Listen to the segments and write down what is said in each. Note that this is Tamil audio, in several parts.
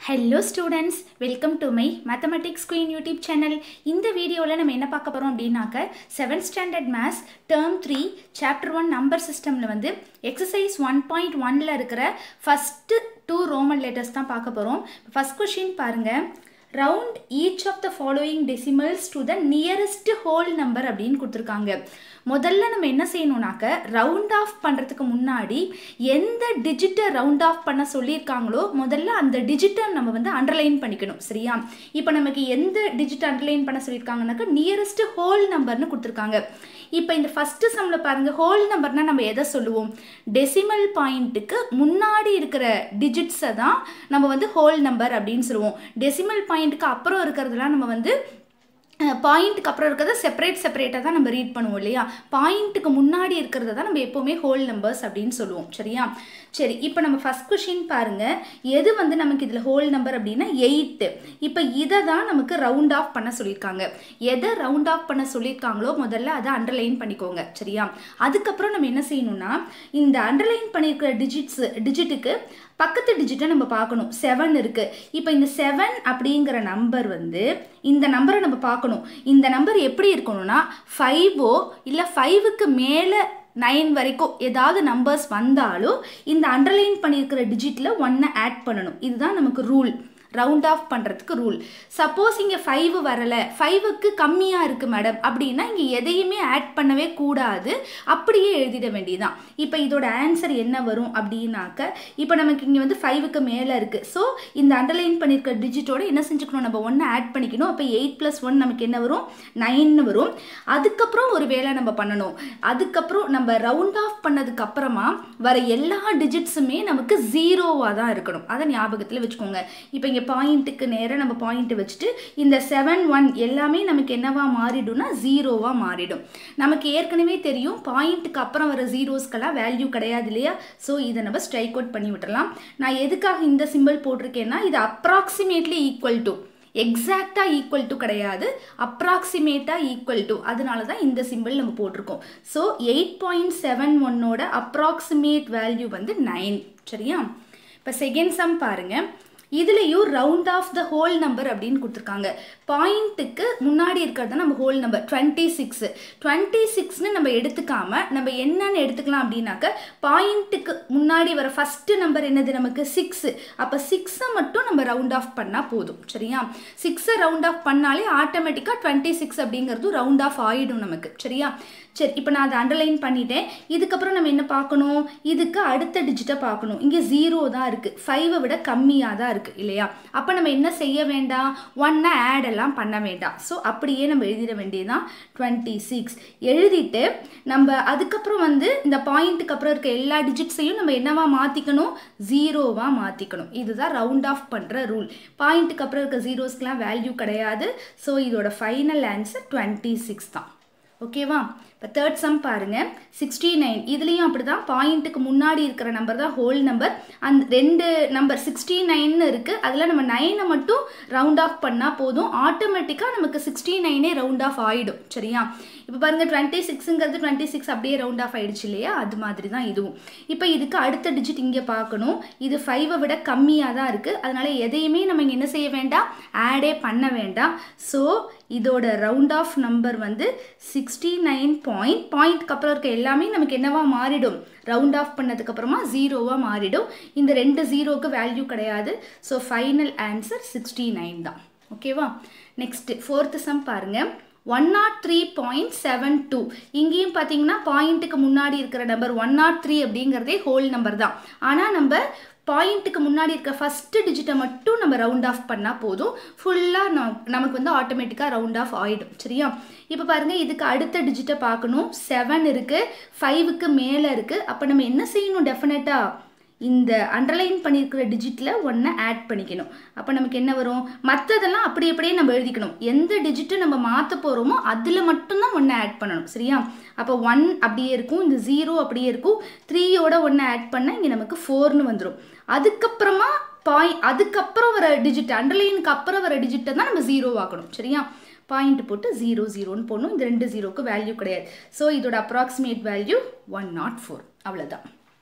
hello students welcome to my mathematics queen YouTube channel இந்த வீடியோவில் நம்ம என்ன பார்க்க போகிறோம் அப்படின்னாக்க seventh standard maths term three chapter one number சிஸ்டமில் வந்து எக்ஸசைஸ் ஒன் பாயிண்ட் ஒனில் இருக்கிற ஃபஸ்ட்டு டூ ரோமன் லெட்டர்ஸ் தான் பார்க்க போகிறோம் ஃபஸ்ட் கொஷின் பாருங்கள் round each of the following decimals to the nearest whole number அப்படின்னு கொடுத்துருக்காங்க முதல்ல நம்ம என்ன செய்யணும்னாக்க ரவுண்ட் ஆஃப் பண்ணுறதுக்கு முன்னாடி எந்த டிஜிட்டை ரவுண்ட் ஆஃப் பண்ண சொல்லியிருக்காங்களோ முதல்ல அந்த டிஜிட்டை நம்ம வந்து அண்டர்லைன் பண்ணிக்கணும் சரியா இப்போ நமக்கு எந்த டிஜிட் அண்டர்லைன் பண்ண சொல்லியிருக்காங்கனாக்கா நியரஸ்ட் ஹோல் நம்பர்னு கொடுத்துருக்காங்க இப்போ இந்த ஃபஸ்ட்டு சம்மில் பாருங்கள் ஹோல் நம்பர்னால் நம்ம எதை சொல்லுவோம் டெசிமல் பாயிண்ட்டுக்கு முன்னாடி இருக்கிற டிஜிட்ஸை தான் நம்ம வந்து ஹோல் நம்பர் அப்படின்னு சொல்லுவோம் டெசிமல் பாயிண்ட்டுக்கு அப்புறம் இருக்கிறதுலாம் நம்ம வந்து பாயிண்ட்டுக்கு அப்புறம் இருக்கிறத செப்பரேட் செப்பரேட்டாக தான் நம்ம ரீட் பண்ணுவோம் இல்லையா பாயிண்ட்டுக்கு முன்னாடி இருக்கிறத தான் நம்ம எப்போவுமே ஹோல் நம்பர்ஸ் அப்படின்னு சொல்லுவோம் சரியா சரி இப்போ நம்ம ஃபஸ்ட் கொஷின் பாருங்கள் எது வந்து நமக்கு இதில் ஹோல் நம்பர் அப்படின்னா எயிட்டு இப்போ இதை தான் நமக்கு ரவுண்ட் ஆஃப் பண்ண சொல்லியிருக்காங்க எதை ரவுண்ட் ஆஃப் பண்ண சொல்லியிருக்காங்களோ முதல்ல அதை அண்டர்லைன் பண்ணிக்கோங்க சரியா அதுக்கப்புறம் நம்ம என்ன செய்யணும்னா இந்த அண்டர்லைன் பண்ணியிருக்கிற டிஜிட்ஸ் டிஜிட்டுக்கு பக்கத்து டிஜிட்டை நம்ம பார்க்கணும் செவன் இருக்குது இப்போ இந்த செவன் அப்படிங்கிற நம்பர் வந்து இந்த நம்பரை நம்ம பார்க்கணும் இந்த நம்பர் எப்படி இருக்கணும்னா ஃபைவோ இல்லை ஃபைவுக்கு மேலே நைன் வரைக்கும் ஏதாவது நம்பர்ஸ் வந்தாலும் இந்த அண்டர்லைன் பண்ணியிருக்கிற டிஜிட்டில் ஒன்றை ஆட் பண்ணணும் இதுதான் நமக்கு ரூல் ரவுண்ட் ஆஃப் பண்ணுறதுக்கு ரூல் சப்போஸ் இங்கே ஃபைவ் வரலை ஃபைவுக்கு கம்மியாக இருக்குது மேடம் அப்படின்னா இங்கே எதையுமே ஆட் பண்ணவே கூடாது அப்படியே எழுதிட வேண்டியதான் இப்போ இதோட ஆன்சர் என்ன வரும் அப்படின்னாக்க இப்போ நமக்கு இங்கே வந்து ஃபைவுக்கு மேலே இருக்குது ஸோ இந்த அண்டர்லைன் பண்ணியிருக்க டிஜிட்டோட என்ன செஞ்சுக்கணும் நம்ம ஒன்று ஆட் பண்ணிக்கணும் அப்போ எயிட் ப்ளஸ் ஒன் நமக்கு என்ன வரும் நைன்னு வரும் அதுக்கப்புறம் ஒரு வேலை நம்ம பண்ணணும் அதுக்கப்புறம் நம்ம ரவுண்ட் ஆஃப் பண்ணதுக்கு அப்புறமா வர எல்லா டிஜிட்ஸுமே நமக்கு ஜீரோவாக தான் இருக்கணும் அதை ஞாபகத்தில் வச்சுக்கோங்க இப்போ இங்கே பாயிண்ட்டுக்கு நேராக நம்ம பாயிண்ட்டு வச்சுட்டு இந்த செவன் ஒன் எல்லாமே நமக்கு என்னவா மாறிடும்னா ஜீரோவாக மாறிடும் நமக்கு ஏற்கனவே தெரியும் பாயிண்ட்டுக்கு அப்புறம் வர ஜீரோஸ்க்கெல்லாம் வேல்யூ கிடையாது இல்லையா ஸோ இதை நம்ம ஸ்ட்ரைக் அவுட் பண்ணி விட்டுறலாம் நான் எதுக்காக இந்த சிம்பிள் போட்டிருக்கேன்னா இது அப்ராக்சிமேட்லி ஈக்குவல் டு எக்ஸாக்டாக ஈக்குவல் டு கிடையாது அப்ராக்சிமேட்டாக ஈக்குவல் டு அதனால தான் இந்த சிம்பிள் நம்ம போட்டிருக்கோம் ஸோ எயிட் பாயிண்ட் செவன் ஒன்னோட அப்ராக்சிமேட் வேல்யூ வந்து நைன் சரியா இப்போ செகண்ட் சம் பாருங்கள் இதுலேயும் round off the whole number அப்படின்னு கொடுத்துருக்காங்க பாயிண்ட்டுக்கு முன்னாடி இருக்கிறது நம்ம whole number twenty six twenty சிக்ஸ்னு நம்ம எடுத்துக்காம நம்ம என்னன்னு எடுத்துக்கலாம் அப்படின்னாக்க பாயிண்ட்டுக்கு முன்னாடி வர ஃபஸ்ட்டு நம்பர் என்னது நமக்கு சிக்ஸு அப்போ சிக்ஸை மட்டும் நம்ம ரவுண்ட் ஆஃப் பண்ணால் போதும் சரியா சிக்ஸை ரவுண்ட் ஆஃப் பண்ணாலே ஆட்டோமேட்டிக்காக டுவெண்ட்டி சிக்ஸ் அப்படிங்கிறது ரவுண்ட் ஆஃப் ஆகிடும் நமக்கு சரியா சரி இப்போ நான் அதை அண்டர்லைன் பண்ணிட்டேன் இதுக்கப்புறம் நம்ம என்ன பார்க்கணும் இதுக்கு அடுத்த டிஜிட்டை பார்க்கணும் இங்கே ஜீரோ தான் இருக்குது ஃபைவை விட கம்மியாக தான் இருக்குது இல்லையா அப்போ நம்ம என்ன செய்ய வேண்டாம் ஒன்னை ஆட் எல்லாம் பண்ண வேண்டாம் ஸோ அப்படியே நம்ம எழுதிட வேண்டியதுதான் டுவெண்ட்டி சிக்ஸ் எழுதிட்டு நம்ம அதுக்கப்புறம் வந்து இந்த பாயிண்ட்டுக்கு அப்புறம் இருக்க எல்லா டிஜிட்ஸையும் நம்ம என்னவா மாற்றிக்கணும் ஜீரோவாக மாற்றிக்கணும் இதுதான் ரவுண்ட் ஆஃப் பண்ணுற ரூல் பாயிண்ட்டுக்கு அப்புறம் இருக்க ஜீரோஸ்க்கெலாம் வேல்யூ கிடையாது ஸோ இதோட ஃபைனல் ஆன்சர் டுவெண்ட்டி சிக்ஸ் தான் ஓகேவா இப்போ தேர்ட் சம் பாருங்கள் சிக்ஸ்டி நைன் இதுலேயும் அப்படி தான் பாயிண்ட்டுக்கு முன்னாடி இருக்கிற நம்பர் தான் ஹோல் நம்பர் அந்த ரெண்டு நம்பர் சிக்ஸ்டி நைன்னு இருக்குது அதில் நம்ம நைனை மட்டும் ரவுண்ட் ஆஃப் பண்ணால் போதும் ஆட்டோமேட்டிக்காக நமக்கு சிக்ஸ்டி நைனே ரவுண்ட் ஆஃப் ஆகிடும் சரியா இப்போ பாருங்கள் டுவெண்ட்டி சிக்ஸுங்கிறது டுவெண்ட்டி சிக்ஸ் அப்படியே ரவுண்ட் ஆஃப் ஆகிடுச்சு இல்லையா அது மாதிரி தான் இதுவும் இப்போ இதுக்கு அடுத்த டிஜிட் இங்கே பார்க்கணும் இது ஃபைவை விட கம்மியாக தான் இருக்குது அதனால் எதையுமே நம்ம இங்கே என்ன செய்ய வேண்டாம் ஆடே பண்ண வேண்டாம் ஸோ இதோட ரவுண்ட் ஆஃப் நம்பர் வந்து சிக்ஸ்டி நைன் பாயிண்ட் பாயிண்ட்க்கு அப்புறம் இருக்க எல்லாமே நமக்கு என்னவா மாறிடும் ரவுண்ட் ஆஃப் பண்ணதுக்கப்புறமா ஜீரோவாக மாறிடும் இந்த ரெண்டு ஜீரோவுக்கு வேல்யூ கிடையாது so final answer sixty nine தான் ஓகேவா நெக்ஸ்ட்டு ஃபோர்த்து சம் பாருங்கள் one nought three point seven two இங்கேயும் பார்த்தீங்கன்னா பாயிண்ட்டுக்கு முன்னாடி இருக்கிற நம்பர் ஒன் நாட் த்ரீ அப்படிங்கிறதே ஹோல் நம்பர் தான் ஆனால் நம்ம பாயிண்ட்டுக்கு முன்னாடி இருக்க ஃபஸ்ட்டு டிஜிட்டை மட்டும் நம்ம ரவுண்ட் ஆஃப் பண்ணால் போதும் ஃபுல்லாக நமக்கு வந்து ஆட்டோமேட்டிக்காக ரவுண்ட் ஆஃப் ஆகிடும் சரியா இப்போ பாருங்கள் இதுக்கு அடுத்த டிஜிட்டை பார்க்கணும் செவன் இருக்குது ஃபைவுக்கு மேலே இருக்குது அப்போ நம்ம என்ன செய்யணும் டெஃபினட்டாக இந்த அண்டர்லைன் பண்ணியிருக்கிற டிஜிட்டில் ஒன்றை ஆட் பண்ணிக்கணும் அப்போ நமக்கு என்ன வரும் மற்றதெல்லாம் அப்படி அப்படியே நம்ம எழுதிக்கணும் எந்த டிஜிட்டை நம்ம மாற்ற போகிறோமோ அதில் மட்டும்தான் ஒன்றை ஆட் பண்ணணும் சரியா அப்போ ஒன் அப்படியே இருக்கும் இந்த ஜீரோ அப்படியே இருக்கும் த்ரீயோட ஒன்றை ஆட் பண்ணால் இங்கே நமக்கு ஃபோர்னு வந்துடும் அதுக்கப்புறமா பாய் அதுக்கப்புறம் வர டிஜிட் அண்டர்லைனுக்கு அப்புறம் வர டிஜிட்டை தான் நம்ம ஜீரோ ஆக்கணும் சரியா பாயிண்ட் போட்டு ஜீரோ ஜீரோன்னு போடணும் இந்த ரெண்டு ஜீரோக்கு வேல்யூ கிடையாது ஸோ இதோட approximate value one nought four அவ்வளோதான்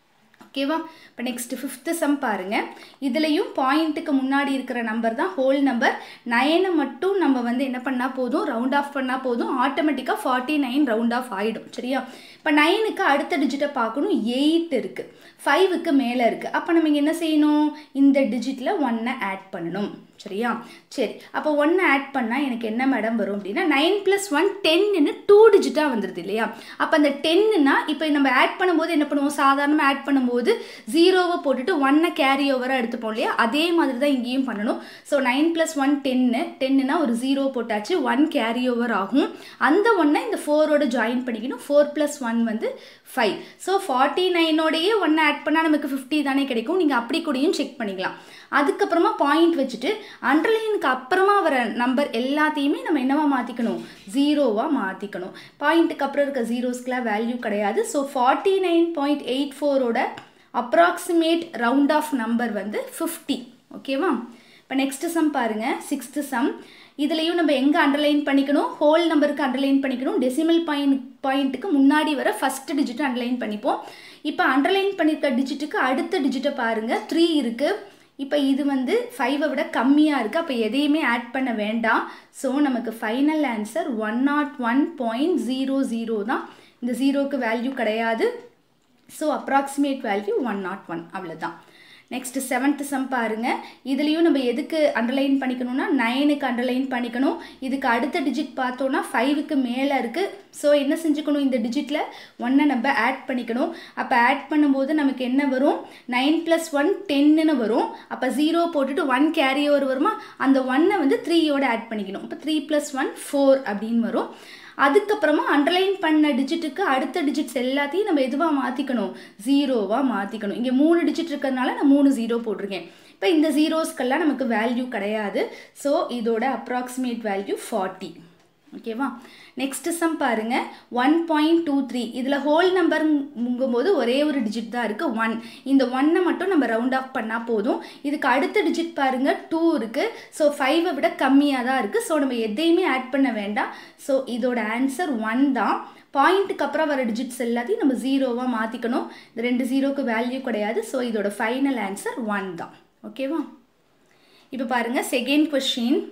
ஓகேவா இப்போ நெக்ஸ்ட் ஃபிஃப்த்து சம் பாருங்க இதுலேயும் பாயிண்ட்டுக்கு முன்னாடி இருக்கிற நம்பர் தான் ஹோல் நம்பர் நைனை மட்டும் நம்ம வந்து என்ன பண்ணால் போதும் ரவுண்ட் ஆஃப் பண்ணால் போதும் ஆட்டோமேட்டிக்காக ஃபார்ட்டி நைன் ரவுண்ட் ஆஃப் ஆகிடும் சரியா இப்போ நைனுக்கு அடுத்த டிஜிட்டை பார்க்கணும் எயிட் இருக்குது ஃபைவுக்கு மேலே இருக்குது அப்போ நம்ம இங்கே என்ன செய்யணும் இந்த டிஜிட்டில் ஒன்னை ஆட் பண்ணணும் சரியா சரி அப்போ ஒன்று ஆட் பண்ணால் எனக்கு என்ன மேடம் வரும் அப்படின்னா நைன் ப்ளஸ் ஒன் டென்னு டூ டிஜிட்டாக வந்துடுது இல்லையா அப்போ அந்த டென்னுனா இப்போ நம்ம ஆட் பண்ணும்போது என்ன பண்ணுவோம் சாதாரணமாக ஆட் பண்ணும்போது ஜீரோவை போட்டுட்டு ஒன்னை கேரி ஓவராக எடுத்துப்போம் இல்லையா அதே மாதிரி தான் இங்கேயும் பண்ணணும் ஸோ நைன் ப்ளஸ் ஒன் டென்னு டென்னுனா ஒரு ஜீரோ போட்டாச்சு ஒன் கேரி ஓவர் ஆகும் அந்த ஒன்றை இந்த ஃபோரோட ஜாயின் பண்ணிக்கணும் ஃபோர் ப்ளஸ் ஒன் வந்து ஃபைவ் ஸோ ஃபார்ட்டி நைனோடையே ஒன்று ஆட் பண்ணால் நமக்கு ஃபிஃப்டி தானே கிடைக்கும் நீங்கள் அப்படி கூடயும் செக் பண்ணிக்கலாம் அதுக்கப்புறமா பாயிண்ட் வச்சுட்டு அண்டர்லைனுக்கு அப்புறமா வர நம்பர் எல்லாத்தையுமே நம்ம என்னவா மாற்றிக்கணும் ஜீரோவாக மாற்றிக்கணும் பாயிண்ட்டுக்கு அப்புறம் இருக்க ஜீரோஸ்க்குலாம் வேல்யூ கிடையாது so forty nine point eight ஃபோரோட அப்ராக்சிமேட் ரவுண்ட் ஆஃப் நம்பர் வந்து ஃபிஃப்டி ஓகேவா இப்போ நெக்ஸ்ட் சம் பாருங்கள் சிக்ஸ்த்து சம் இதுலேயும் நம்ம எங்கே அண்டர்லைன் பண்ணிக்கணும் ஹோல் நம்பருக்கு அண்டர்லைன் பண்ணிக்கணும் டெசிமல் பாயிண்ட் பாயிண்ட்டுக்கு முன்னாடி வர ஃபஸ்ட்டு டிஜிட்டை அண்டர்லைன் பண்ணிப்போம் இப்போ அண்டர்லைன் பண்ணியிருக்க டிஜிட்டுக்கு அடுத்த டிஜிட்டை பாருங்கள் த்ரீ இருக்குது இப்போ இது வந்து ஃபைவை விட கம்மியாக இருக்குது அப்போ எதையுமே ஆட் பண்ண வேண்டாம் ஸோ நமக்கு final answer one nought one point zero zero தான் இந்த ஜீரோக்கு வேல்யூ கிடையாது so approximate value one nought one அவ்வளோதான் நெக்ஸ்ட் செவன்த் சம் பாருங்க இதுலேயும் நம்ம எதுக்கு அண்டர்லைன் பண்ணிக்கணும்னா நைனுக்கு அண்டர்லைன் பண்ணிக்கணும் இதுக்கு அடுத்த டிஜிட் பார்த்தோன்னா ஃபைவுக்கு மேலே இருக்குது ஸோ என்ன செஞ்சுக்கணும் இந்த டிஜிட்டில் ஒன்றை நம்ம ஆட் பண்ணிக்கணும் அப்போ ஆட் பண்ணும்போது நமக்கு என்ன வரும் நைன் ப்ளஸ் ஒன் டென்னு வரும் அப்போ ஜீரோ போட்டுட்டு ஒன் கேரி ஓவர் வருமா அந்த ஒன்னை வந்து த்ரீயோட ஆட் பண்ணிக்கணும் இப்போ த்ரீ ப்ளஸ் ஒன் ஃபோர் அப்படின்னு வரும் அதுக்கப்புறமா அண்டர்லைன் பண்ண டிஜிட்டுக்கு அடுத்த டிஜிட்ஸ் எல்லாத்தையும் நம்ம எதுவாக மாற்றிக்கணும் ஜீரோவாக மாற்றிக்கணும் இங்கே மூணு டிஜிட் இருக்கிறதுனால நான் மூணு ஜீரோ போட்டிருக்கேன் இப்போ இந்த ஜீரோஸ்க்கெல்லாம் நமக்கு வேல்யூ கிடையாது ஸோ இதோட அப்ராக்சிமேட் வேல்யூ ஃபார்ட்டி ஓகேவா நெக்ஸ்ட் சம் பாருங்க ஒன் பாயிண்ட் டூ த்ரீ இதில் ஹோல் நம்பர் முங்கும்போது ஒரே ஒரு டிஜிட் தான் இருக்குது ஒன் இந்த ஒன்னை மட்டும் நம்ம ரவுண்ட் ஆஃப் பண்ணால் போதும் இதுக்கு அடுத்த டிஜிட் பாருங்க டூ இருக்குது ஸோ ஃபைவை விட கம்மியாக தான் இருக்குது ஸோ நம்ம எதையுமே ஆட் பண்ண வேண்டாம் ஸோ இதோட ஆன்சர் ஒன் தான் பாயிண்ட்டுக்கு அப்புறம் வர டிஜிட்ஸ் எல்லாத்தையும் நம்ம ஜீரோவாக மாற்றிக்கணும் இந்த ரெண்டு ஜீரோக்கு வேல்யூ கிடையாது ஸோ இதோட ஃபைனல் ஆன்சர் ஒன் தான் ஓகேவா இப்போ பாருங்கள் second question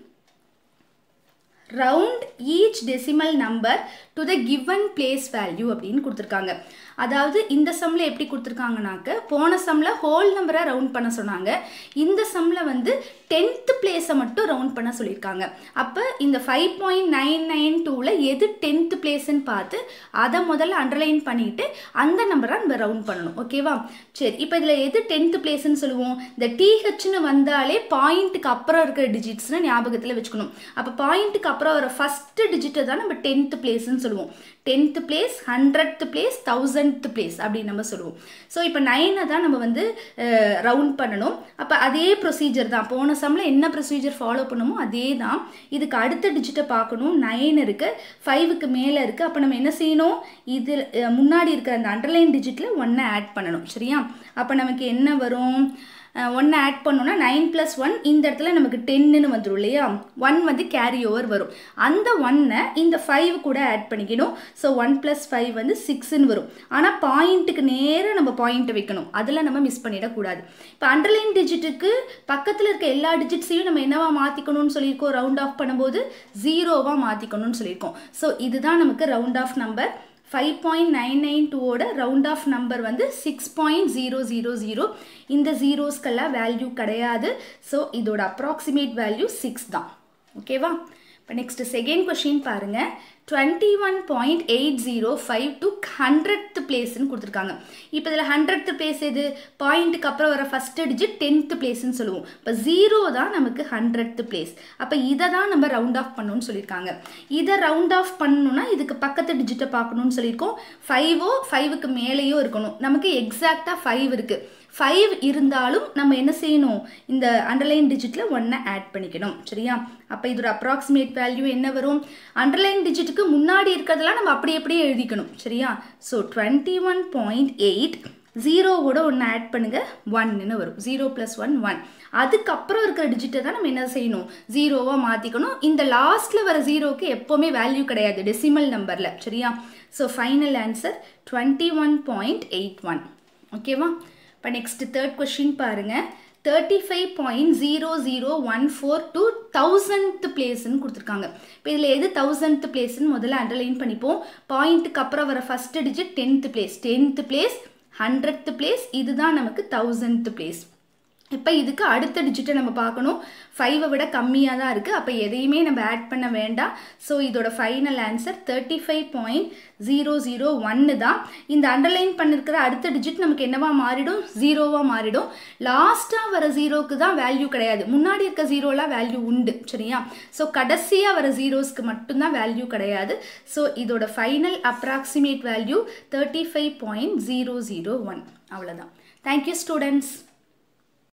round each decimal number to the given place value அப்படின்னு கொடுத்துருக்காங்க அதாவது இந்த சம்மில் எப்படி கொடுத்துருக்காங்கனாக்க போன சம்மில் ஹோல் நம்பரை ரவுண்ட் பண்ண சொன்னாங்க இந்த சம்மில் வந்து டென்த்து பிளேஸை மட்டும் ரவுண்ட் பண்ண சொல்லியிருக்காங்க அப்போ இந்த ஃபைவ் பாயிண்ட் நைன் நைன் டூவில் எது டென்த்து பிளேஸ்ன்னு பார்த்து அதை முதல்ல அண்டர்லைன் பண்ணிவிட்டு அந்த நம்பரை நம்ம ரவுண்ட் பண்ணணும் ஓகேவா சரி இப்போ இதில் எது டென்த்து பிளேஸ்ன்னு சொல்லுவோம் இந்த டிஹெச்னு வந்தாலே பாயிண்ட்டுக்கு அப்புறம் இருக்கிற டிஜிட்ஸ்னு ஞாபகத்தில் வச்சுக்கணும் அப்போ பாயிண்ட்டுக்கு அப்புறம் வர ஃபஸ்ட்டு டிஜிட்டை தான் நம்ம டென்த்து பிளேஸ்ன்னு சொல்லுவோம் tenth place hundred place thousand place அப்படின்னு நம்ம சொல்லுவோம் ஸோ இப்போ நைனை தான் நம்ம வந்து ரவுண்ட் பண்ணணும் அப்போ அதே ப்ரொசீஜர் தான் போன சம்மில் என்ன ப்ரொசீஜர் ஃபாலோ பண்ணுமோ அதே தான் இதுக்கு அடுத்த டிஜிட்டை பார்க்கணும் நைன் இருக்குது ஃபைவுக்கு மேலே இருக்குது அப்போ நம்ம என்ன செய்யணும் இது முன்னாடி இருக்கிற அந்த அண்டர்லைன் டிஜிட்டில் ஒன்றை ஆட் பண்ணணும் சரியா அப்போ நமக்கு என்ன வரும் ஒன்று ஆட் பண்ணோன்னா நைன் ப்ளஸ் ஒன் இந்த இடத்துல நமக்கு டென்னுன்னு வந்துடும் இல்லையா ஒன் வந்து கேரி ஓவர் வரும் அந்த ஒன்னை இந்த ஃபைவ் கூட ஆட் பண்ணிக்கணும் ஸோ ஒன் ப்ளஸ் ஃபைவ் வந்து சிக்ஸ்ன்னு வரும் ஆனால் பாயிண்ட்டுக்கு நேராக நம்ம பாயிண்ட்டை வைக்கணும் அதில் நம்ம மிஸ் பண்ணிடக்கூடாது இப்போ அண்டர்லைன் டிஜிட்டுக்கு பக்கத்தில் இருக்க எல்லா டிஜிட்ஸையும் நம்ம என்னவா மாற்றிக்கணும்னு சொல்லியிருக்கோம் ரவுண்ட் ஆஃப் பண்ணும்போது ஜீரோவாக மாற்றிக்கணும்னு சொல்லியிருக்கோம் ஸோ இதுதான் நமக்கு round off number five point nine nine டூவோட ரவுண்ட் ஆஃப் நம்பர் வந்து six point zero zero zero இந்த ஜீரோஸ்க்கெல்லாம் வேல்யூ கிடையாது ஸோ இதோட அப்ராக்சிமேட் வேல்யூ சிக்ஸ் தான் ஓகேவா இப்போ நெக்ஸ்ட் செகண்ட் கொஷின் பாருங்கள் twenty one point eight zero five to hundred பிளேஸ்ன்னு கொடுத்துருக்காங்க இப்போ இதில் ஹண்ட்ரட் பிளேஸ் எது பாயிண்ட்டுக்கு அப்புறம் வர ஃபஸ்ட்டு டிஜிட் டென்த்து பிளேஸ்ன்னு சொல்லுவோம் இப்போ ஜீரோ தான் நமக்கு ஹண்ட்ரட் பிளேஸ் அப்போ இதை தான் நம்ம ரவுண்ட் ஆஃப் பண்ணணும்னு சொல்லியிருக்காங்க இதை ரவுண்ட் ஆஃப் பண்ணணும்னா இதுக்கு பக்கத்து டிஜிட்டை பார்க்கணும்னு சொல்லியிருக்கோம் ஃபைவோ ஃபைவுக்கு மேலேயோ இருக்கணும் நமக்கு எக்ஸாக்டாக ஃபைவ் இருக்குது ஃபைவ் இருந்தாலும் நம்ம என்ன செய்யணும் இந்த அண்டர்லைன் டிஜிட்டில் ஒன்றை ஆட் பண்ணிக்கணும் சரியா அப்போ இதோட அப்ராக்சிமேட் வேல்யூ என்ன வரும் அண்டர்லைன் டிஜிட்டுக்கு முன்னாடி இருக்கிறதெல்லாம் நம்ம அப்படி அப்படியே எழுதிக்கணும் சரியா so twenty one point eight ஜீரோவோட ஒன்று ஆட் பண்ணுங்கள் ஒன்னு வரும் ஜீரோ ப்ளஸ் ஒன் ஒன் அதுக்கப்புறம் இருக்கிற டிஜிட்டை தான் நம்ம என்ன செய்யணும் ஜீரோவாக மாற்றிக்கணும் இந்த லாஸ்ட்டில் வர ஜீரோக்கு எப்போவுமே வேல்யூ கிடையாது டெசிமல் நம்பரில் சரியா so final answer twenty one point eight one ஓகேவா இப்போ நெக்ஸ்ட் தேர்ட் கொஷின் பாருங்கள் thirty five point zero zero one four to thousand பிளேஸ்ன்னு கொடுத்துருக்காங்க இப்போ இதில் எது தௌசண்ட் பிளேஸ்ன்னு முதல்ல அண்டர்லைன் பண்ணிப்போம் பாயிண்ட்டுக்கு அப்புறம் வர first digit tenth place tenth place hundred place இதுதான் நமக்கு தௌசண்ட் பிளேஸ் இப்போ இதுக்கு அடுத்த டிஜிட்டை நம்ம பார்க்கணும் ஃபைவை விட கம்மியாக தான் இருக்குது அப்போ எதையுமே நம்ம ஆட் பண்ண வேண்டாம் ஸோ இதோட final answer thirty five point zero zero ஒன்று தான் இந்த அண்டர்லைன் பண்ணிருக்கிற அடுத்த டிஜிட் நமக்கு என்னவா மாறிடும் ஜீரோவாக மாறிடும் லாஸ்ட்டாக வர ஜீரோக்கு தான் வேல்யூ கிடையாது முன்னாடி இருக்க ஜீரோலாம் வேல்யூ உண்டு சரியா ஸோ கடைசியாக வர ஜீரோஸ்க்கு மட்டும்தான் வேல்யூ கிடையாது ஸோ இதோட final approximate value thirty five point zero zero one அவ்வளோதான் தேங்க்யூ ஸ்டூடெண்ட்ஸ்